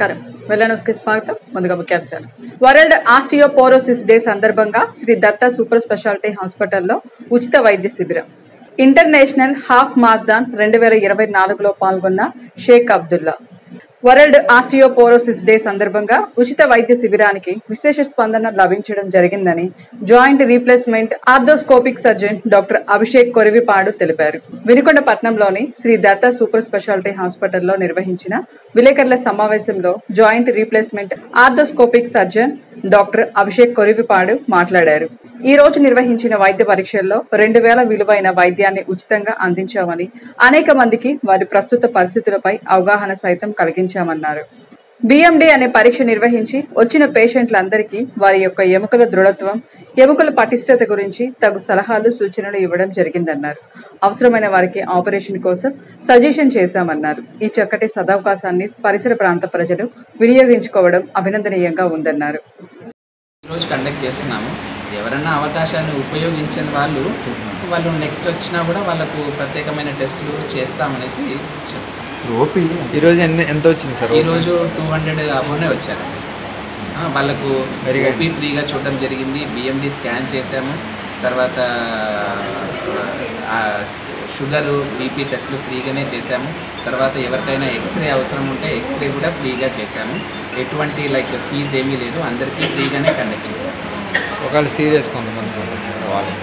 నమస్కారం వెల్లనోస్కి స్వాగతం ముందుగా ముఖ్యాంశాలు వరల్డ్ ఆస్టియోపోరోసిస్ డే సందర్భంగా శ్రీ దత్త సూపర్ స్పెషాలిటీ హాస్పిటల్లో ఉచిత వైద్య శిబిరం ఇంటర్నేషనల్ హాఫ్ మారథాన్ రెండు వేల ఇరవై నాలుగులో పాల్గొన్న Sheikh Abdullah World Osteoporosis Day సందర్భంగా ఉచిత వైద్య శిబిరానికి విశేష స్పందన లభించడం జరిగిందని joint replacement arthroscopic surgeon doctor Abhishek Korivipadu తెలిపారు వినుకొండ పట్నంలోని శ్రీ దత్త సూపర్ స్పెషాలిటీ హాస్పిటల్లో నిర్వహించిన విలేకరుల సమావేశంలో joint replacement arthroscopic surgeon doctor Abhishek Korivipadu మాట్లాడారు ఈ రోజు నిర్వహించిన వైద్య పరీక్షల్లో రెండు వేల విలువైన వైద్యాన్ని ఉచితంగా అందించామని అనేక మందికి వారి ప్రస్తుత పరిస్థితులపై అవగాహన సైతం కలిగించామన్నారు బిఎండి అనే పరీక్ష నిర్వహించి వచ్చిన పేషెంట్లందరికీ వారి యొక్క ఎముకల దృఢత్వం ఎముకల పటిష్టత గురించి తగు సలహాలు సూచనలు ఇవ్వడం జరిగిందన్నారు అవసరమైన వారికి ఆపరేషన్ కోసం సజెషన్ చేశామన్నారు ఈ చక్కటి సదవకాశాన్ని పరిసర ప్రాంత ప్రజలు వినియోగించుకోవడం అభినందనీయంగా ఉందన్నారు ఈరోజు కండక్ట్ చేస్తున్నాము ఎవరన్నా అవకాశాన్ని ఉపయోగించని వాళ్ళు వాళ్ళు నెక్స్ట్ వచ్చినా కూడా వాళ్ళకు ప్రత్యేకమైన టెస్టులు చేస్తామనేసి చెప్తాం ఓపీ ఈరోజు ఎన్ని ఎంత వచ్చింది సార్ ఈరోజు టూ హండ్రెడ్ అబోనే వచ్చారు ఆ, వాళ్ళకు Very good. ఓపీ ఫ్రీగా చూడడం జరిగింది బిఎండి స్కాన్ చేశాము తర్వాత ఆ, షుగరు బీపీ టెస్ట్లు ఫ్రీగానే చేశాము తర్వాత ఎవరికైనా ఎక్స్రే అవసరం ఉంటే ఎక్స్రే కూడా ఫ్రీగా చేశాము ఎటువంటి లైక్ ఫీజు ఏమీ లేదు అందరికీ ఫ్రీగానే కండక్ట్ చేశాము ఒకవేళ సీరియస్ కొంతమంది వాళ్ళు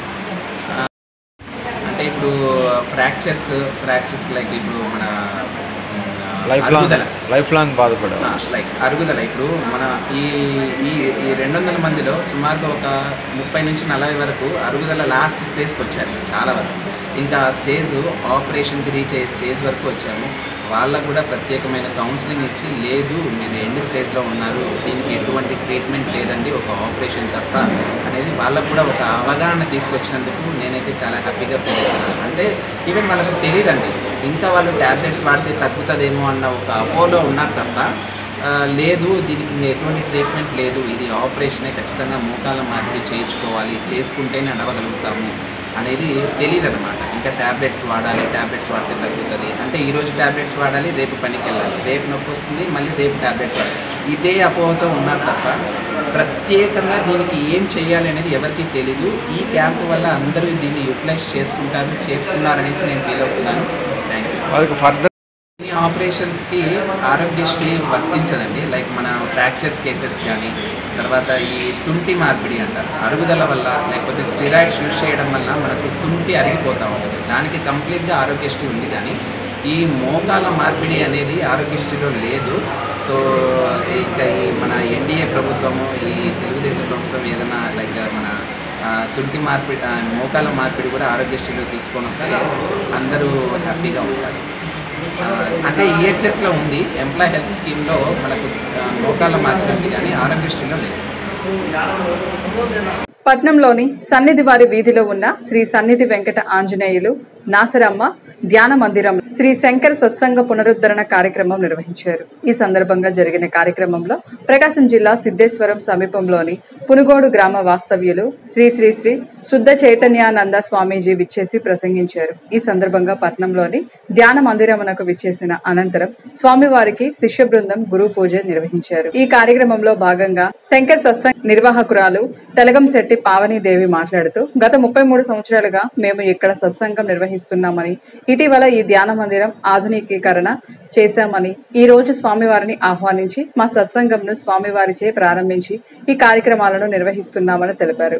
అంటే ఇప్పుడు ఫ్రాక్చర్స్ ఫ్రాక్చర్స్ లైక్ ఇప్పుడు మన లైఫ్ లాంగ్ అరుగుదల లైఫ్ లాంగ్ బాధపడే లైక్ అరుగుదల ఇప్పుడు మన ఈ ఈ ఈ రెండు వందల మందిలో సుమారుగా ఒక ముప్పై నుంచి నలభై వరకు అరుగుదల లాస్ట్ స్టేజ్కి వచ్చారు చాలా వరకు ఇంకా స్టేజ్ ఆపరేషన్కి రీచ్ అయ్యే స్టేజ్ వరకు వచ్చాము వాళ్ళకు కూడా ప్రత్యేకమైన కౌన్సిలింగ్ ఇచ్చి లేదు మీరు ఎండ్ స్టేజ్లో ఉన్నారు దీనికి ఎటువంటి ట్రీట్మెంట్ లేదండి ఒక ఆపరేషన్ తప్ప అనేది వాళ్ళకు కూడా ఒక అవగాహన తీసుకొచ్చినందుకు నేనైతే చాలా హ్యాపీగా ఫీల్ అవుతున్నాను అంటే ఈవెన్ వాళ్ళకు తెలియదండి ఇంకా వాళ్ళు ట్యాబ్లెట్స్ వాడితే తగ్గుతుందేమో అన్న ఒక అపోలో ఉన్నారు తప్ప ఆ, లేదు దీనికి ఇంకా ఎటువంటి ట్రీట్మెంట్ లేదు ఇది ఆపరేషనే ఖచ్చితంగా మోకాల మార్పిడి చేయించుకోవాలి చేసుకుంటేనే నడవగలుగుతాము అనేది తెలియదు అనమాట ఇంకా ట్యాబ్లెట్స్ వాడాలి ట్యాబ్లెట్స్ వాడితే తగ్గుతుంది అంటే ఈరోజు ట్యాబ్లెట్స్ వాడాలి రేపు పనికి వెళ్ళాలి రేపు నొప్పి వస్తుంది మళ్ళీ రేపు ట్యాబ్లెట్స్ వాడాలి ఇదే అపోహతో ఉన్నారు తప్ప ప్రత్యేకంగా దీనికి ఏం చేయాలి అనేది ఎవరికీ తెలీదు ఈ క్యాంప్ వల్ల అందరూ దీన్ని యూటిలైజ్ చేసుకుంటారు చేసుకున్నారనేసి నేను ఫీల్ అవుతున్నాను థ్యాంక్ యూ వాళ్ళకి ఫర్దర్ ఈ ఆపరేషన్స్కి ఆరోగ్యశ్రీ వర్తించదండి లైక్ మన ఫ్రాక్చర్స్ కేసెస్ కానీ తర్వాత ఈ తుంటి మార్పిడి అంటారు అరుగుదల వల్ల లేకపోతే స్టిరాయిడ్స్ యూజ్ చేయడం వల్ల మనకు తుంటి అరిగిపోతూ ఉంటుంది దానికి కంప్లీట్గా ఆరోగ్యశ్రీ ఉంది కానీ ఈ మోకాల మార్పిడి అనేది ఆరోగ్యశ్రీలో లేదు సో ఇక ఈ మన ఎన్డీఏ ప్రభుత్వము ఈ తెలుగుదేశం ప్రభుత్వం ఏదైనా లైక్ మన ఆ, తుంటి మార్పిడి ఆ, మోకాల మార్పిడి కూడా ఆరోగ్యశ్రీలో తీసుకొని వస్తే అందరూ హ్యాపీగా ఉంటారు ఆ, అంటే ఈహెచ్ఎస్లో ఉంది ఎంప్లాయ్ హెల్త్ స్కీమ్లో మనకు ఆ, మోకాళ్ళ మార్పిడి ఉంది కానీ ఆరోగ్యశ్రీలో లేదు పట్నంలోని సన్నిధి వారి వీధిలో ఉన్న శ్రీ సన్నిధి వెంకట ఆంజనేయులు నాసరమ్మ ధ్యాన మందిరం శ్రీ శంకర సత్సంగ పునరుద్ధరణ కార్యక్రమం నిర్వహించారు ఈ సందర్భంగా జరిగిన కార్యక్రమంలో ప్రకాశం జిల్లా సిద్ధేశ్వరం సమీపంలోని పునుగోడు గ్రామ వాస్తవ్యులు శ్రీ శ్రీ శ్రీ శుద్ధ చైతన్యానంద స్వామీజీ విచ్చేసి ప్రసంగించారు ఈ సందర్భంగా పట్నంలోని ధ్యాన మందిరమునకు విచ్చేసిన అనంతరం స్వామివారికి శిష్య బృందం గురు పూజ నిర్వహించారు ఈ కార్యక్రమంలో భాగంగా శంకర్ సత్సంగ్ నిర్వాహకురాలు తెలగం శెట్టి పావనీదేవి మాట్లాడుతూ గత ముప్పై మూడు సంవత్సరాలుగా మేము ఇక్కడ సత్సంగం నిర్వహిస్తున్నామని ఇటీవల ఈ ధ్యాన మందిరం ఆధునికీకరణ చేశామని ఈ రోజు స్వామివారిని ఆహ్వానించి మా సత్సంగంను స్వామివారిచే ప్రారంభించి ఈ కార్యక్రమాలను నిర్వహిస్తున్నామని తెలిపారు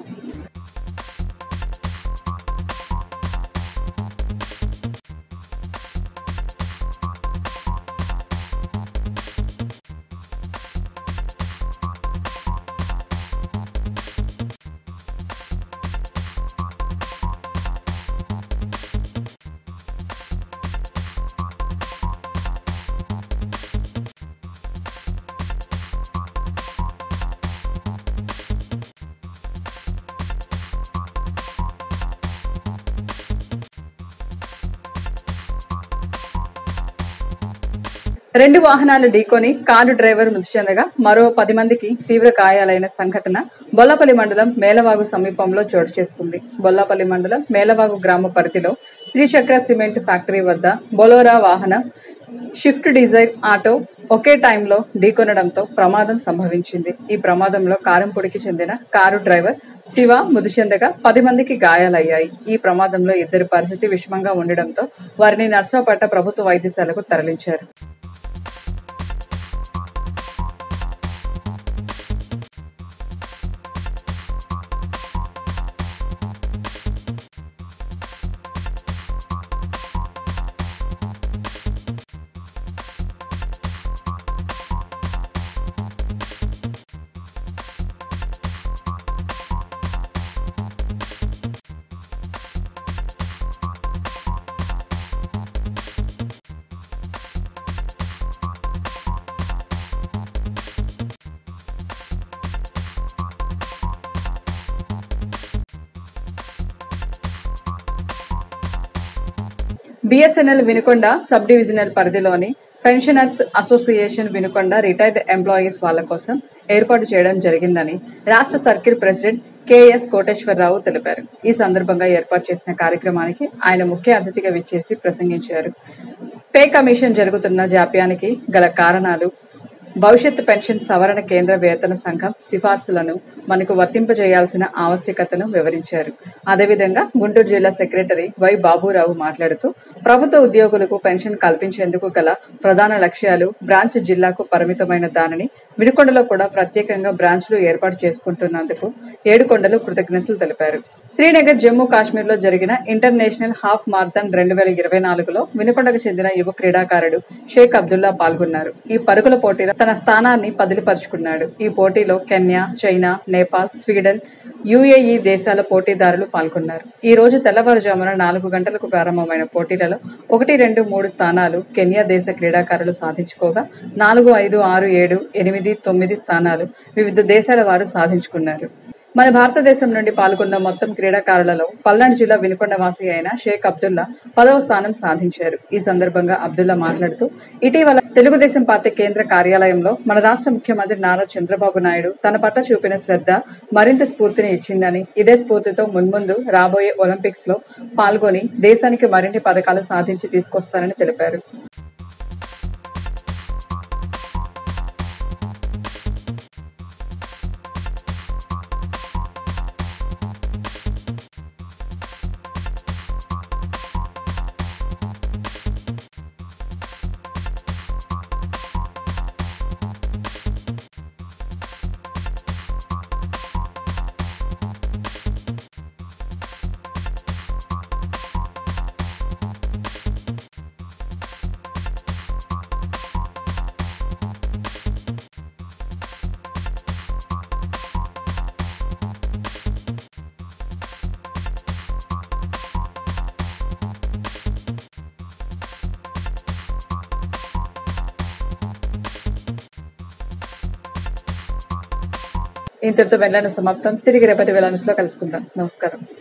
రెండు వాహనాలు ఢీకొని కారు డ్రైవర్ మృతి చెందగా మరో పది మందికి తీవ్ర గాయాలైన సంఘటన బొల్లపల్లి మండలం మేలవాగు సమీపంలో చోటు చేసుకుంది బొల్లపల్లి మండలం మేలవాగు గ్రామ పరిధిలో శ్రీచక్ర సిమెంట్ ఫ్యాక్టరీ వద్ద బొలోరా వాహనం షిఫ్ట్ డిజైర్ ఆటో ఒకే టైంలో ఢీకొనడంతో ప్రమాదం సంభవించింది ఈ ప్రమాదంలో కారంపొడికి చెందిన కారు డ్రైవర్ శివ మృతి చెందగా పది మందికి గాయాలయ్యాయి ఈ ప్రమాదంలో ఇద్దరి పరిస్థితి విషమంగా ఉండడంతో వారిని నర్సరావుపేట ప్రభుత్వ వైద్యశాలకు తరలించారు బిఎస్ఎన్ఎల్ వినుకొండ సబ్ డివిజనల్ పరిధిలోని pensioners association Vinukonda retired employees వాళ్ళ కోసం ఏర్పాటు చేయడం జరిగిందని రాష్ట్ర సర్కిల్ ప్రెసిడెంట్ కెఎస్ కోటేశ్వరరావు తెలిపారు ఈ సందర్భంగా ఏర్పాటు చేసిన కార్యక్రమానికి ఆయన ముఖ్య అతిథిగా విచ్చేసి ప్రసంగించారు పే కమిషన్ జరుగుతున్న జాప్యానికి గల కారణాలు భవిష్యత్ పెన్షన్ సవరణ కేంద్ర వేతన సంఘం సిఫార్సులను మనకు వర్తింపజేయాల్సిన ఆవశ్యకతను వివరించారు అదేవిధంగా గుంటూరు జిల్లా సెక్రటరీ వై బాబురావు మాట్లాడుతూ ప్రభుత్వ ఉద్యోగులకు పెన్షన్ కల్పించేందుకు గల ప్రధాన లక్ష్యాలు బ్రాంచ్ జిల్లాకు పరిమితమైన దానిని వినుకొండలో కూడా ప్రత్యేకంగా బ్రాంచ్లు ఏర్పాటు చేసుకుంటున్నందుకు ఏడుకొండలు కృతజ్ఞతలు తెలిపారు శ్రీనగర్ జమ్మూ కాశ్మీర్ లో జరిగిన ఇంటర్నేషనల్ హాఫ్ మారథాన్ రెండు వేల ఇరవై నాలుగులో వినుకొండకు చెందిన యువ క్రీడాకారుడు షేక్ అబ్దుల్లా పాల్గొన్నారు ఈ పరుగుల పోటీలో తన స్థానాన్ని పదిలిపరుచుకున్నాడు ఈ పోటీలో Kenya China Nepal Sweden UAE దేశాల పోటీదారులు పాల్గొన్నారు ఈ రోజు తెల్లవారుజామున నాలుగు గంటలకు ప్రారంభమైన పోటీలలో ఒకటి రెండు మూడు స్థానాలు కెన్యా దేశ క్రీడాకారులు సాధించుకోగా నాలుగు ఐదు ఆరు ఏడు ఎనిమిది తొమ్మిది స్థానాలు వివిధ దేశాల వారు సాధించుకున్నారు మన భారతదేశం నుండి పాల్గొన్న మొత్తం క్రీడాకారులలో పల్నాడు జిల్లా వినుకొండ వాసి అయిన షేక్ అబ్దుల్లా పదవ స్థానం సాధించారు ఈ సందర్భంగా అబ్దుల్లా మాట్లాడుతూ ఇటీవల తెలుగుదేశం పార్టీ కేంద్ర కార్యాలయంలో మన రాష్ట్ర ముఖ్యమంత్రి నారా చంద్రబాబు నాయుడు తన పట్ల చూపిన శ్రద్ధ మరింత స్ఫూర్తిని ఇచ్చిందని ఇదే స్ఫూర్తితో మున్ముందు రాబోయే ఒలింపిక్స్ లో పాల్గొని దేశానికి మరిన్ని పథకాలు సాధించి తీసుకొస్తారని తెలిపారు ఇంతటితో వెళ్ళాను సమాప్తం తిరిగి రేపటి వెళ్ళాను కలుసుకుందాం నమస్కారం